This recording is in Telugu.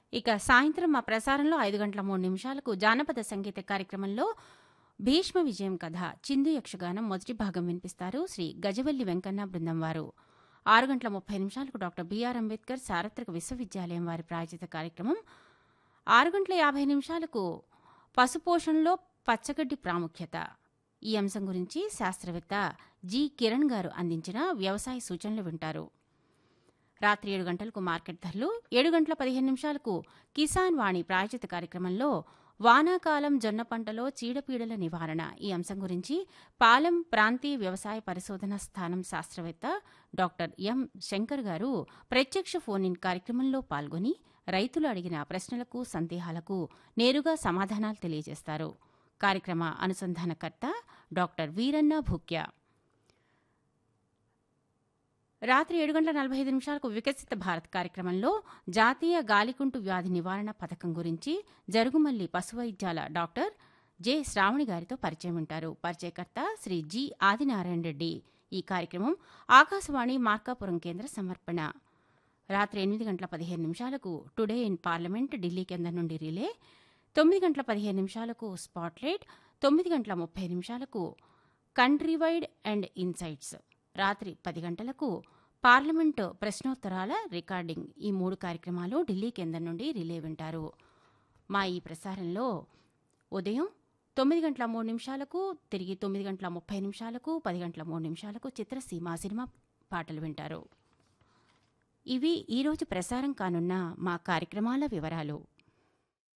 ఇక సాయంత్రం మా ప్రసారంలో ఐదు గంటల మూడు నిమిషాలకు జానపద సంగీత కార్యక్రమంలో భీష్మ విజయం కథ చిందు యక్షగానం మొదటి భాగం వినిపిస్తారు శ్రీ గజవల్లి వెంకన్న బృందం వారు ఆరు గంటల ముప్పై నిమిషాలకు డాక్టర్ బిఆర్ అంబేద్కర్ సార్వత్రిక విశ్వవిద్యాలయం వారి ప్రాయోజిత కార్యక్రమం ఆరు గంటల యాభై నిమిషాలకు పశుపోషణలో పచ్చగడ్డి ప్రాముఖ్యత ఈ అంశం గురించి శాస్త్రవేత్త జి కిరణ్ గారు అందించిన వ్యవసాయ సూచనలు వింటారు రాత్రి ఏడు గంటలకు మార్కెట్ ధరలు ఏడు గంటల పదిహేను నిమిషాలకు కిసాన్ వాణి ప్రాయోజిత కార్యక్రమంలో వానాకాలం జొన్న పంటలో చీడపీడల నివారణ ఈ అంశం గురించి పాలెం ప్రాంతీయ వ్యవసాయ పరిశోధన స్థానం శాస్త్రవేత్త డాక్టర్ ఎం శంకర్ గారు ప్రత్యక్ష ఫోన్ ఇన్ కార్యక్రమంలో పాల్గొని రైతులు అడిగిన ప్రశ్నలకు సందేహాలకు నేరుగా సమాధానాలు తెలియజేస్తారు కార్యక్రమ అనుసంధానకర్త డాక్టర్ వీరన్న భూక్య రాత్రి ఏడు గంటల నలభై ఐదు నిమిషాలకు వికసిత భారత్ కార్యక్రమంలో జాతీయ గాలికుంటు వ్యాధి నివారణ పథకం గురించి జరుగుమల్లి పశువైద్యాల డాక్టర్ జె శ్రావణి గారితో పరిచయం వింటారు పరిచయకర్త శ్రీ జి ఆదినారాయణ రెడ్డి ఈ కార్యక్రమం ఆకాశవాణి మార్కాపురం కేంద్ర సమర్పణ రాత్రి ఎనిమిది గంటల పదిహేను నిమిషాలకు టుడే ఇన్ పార్లమెంట్ ఢిల్లీ కేంద్రం నుండి రిలే తొమ్మిది గంటల పదిహేను నిమిషాలకు స్పాట్లైట్ తొమ్మిది గంటల ముప్పై నిమిషాలకు కంట్రీ వైడ్ అండ్ ఇన్సైట్స్ రాత్రి పది గంటలకు పార్లమెంటు ప్రశ్నోత్తరాల రికార్డింగ్ ఈ మూడు కార్యక్రమాలు ఢిల్లీ కేంద్రం నుండి రిలే వింటారు మా ఈ ప్రసారంలో ఉదయం తొమ్మిది గంటల మూడు నిమిషాలకు తిరిగి తొమ్మిది గంటల ముప్పై నిమిషాలకు పది గంటల మూడు నిమిషాలకు చిత్రసీమ సినిమా పాటలు వింటారు ఇవి ఈరోజు ప్రసారం కానున్న మా కార్యక్రమాల వివరాలు